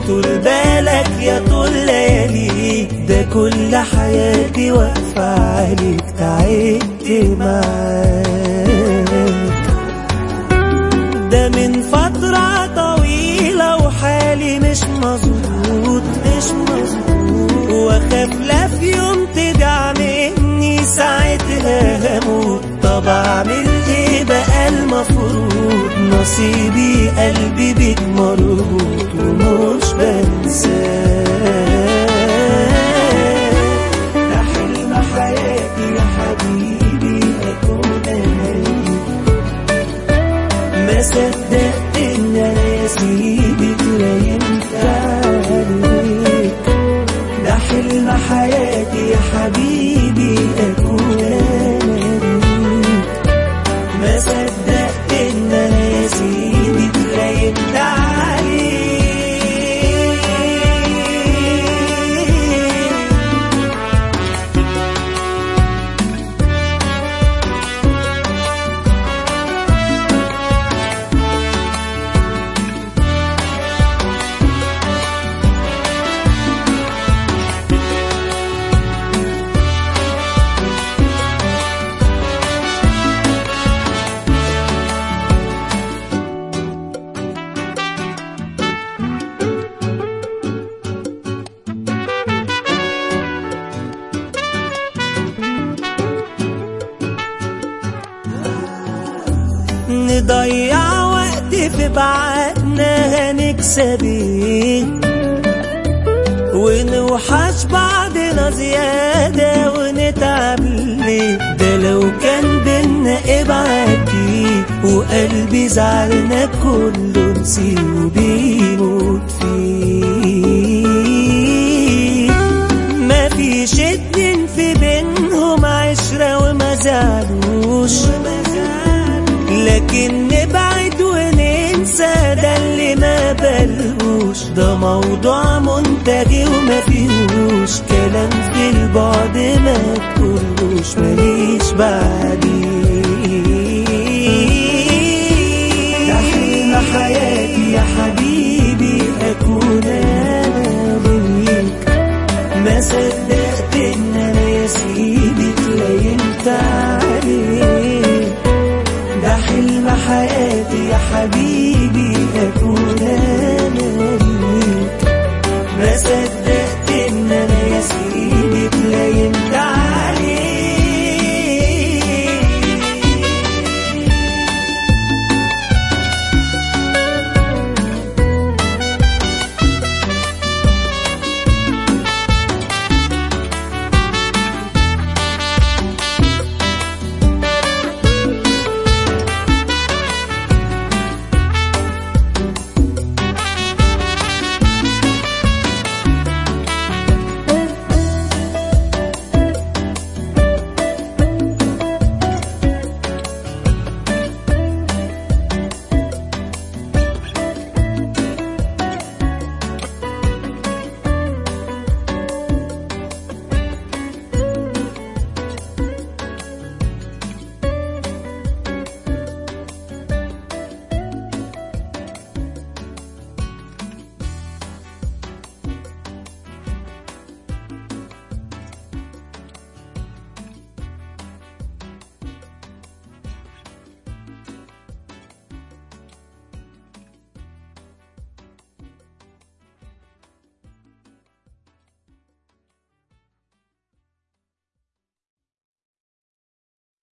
طول بالك يا طول ليالي ده كل حياتي واقفة عليك تعبت معاك ده من فترة طويلة وحالي مش مظبوط مش مظبوط واخاف لا في يوم تدع مني ساعتها هموت طب اعمل ايه بقى المفروض نصيبي قلبي بيك مربوط ومش بنساه ده حلم حياتي يا حبيبي اكون انا ما صدقت ان انا يا سيدي اتلايمت عليك ده حلم حياتي يا حبيبي اكون انا ليك ما صدقت ان انا يا سيدي اتلايمت عليك نضيع وقت في بعدنا هنكسب ايه ونوحش بعضنا زيادة ونتعب ليه ده لو كان بينا ابعتي وقلبي زعلنا كله نسيه وبيموت فيه ما فيش اتنين في بينهم عشرة وما زعلوش لكن نبعد وننسى ده اللي ما بلهوش ده موضوع منتهي وما فيهوش كلام في البعد ما تقولوش ماليش بعدي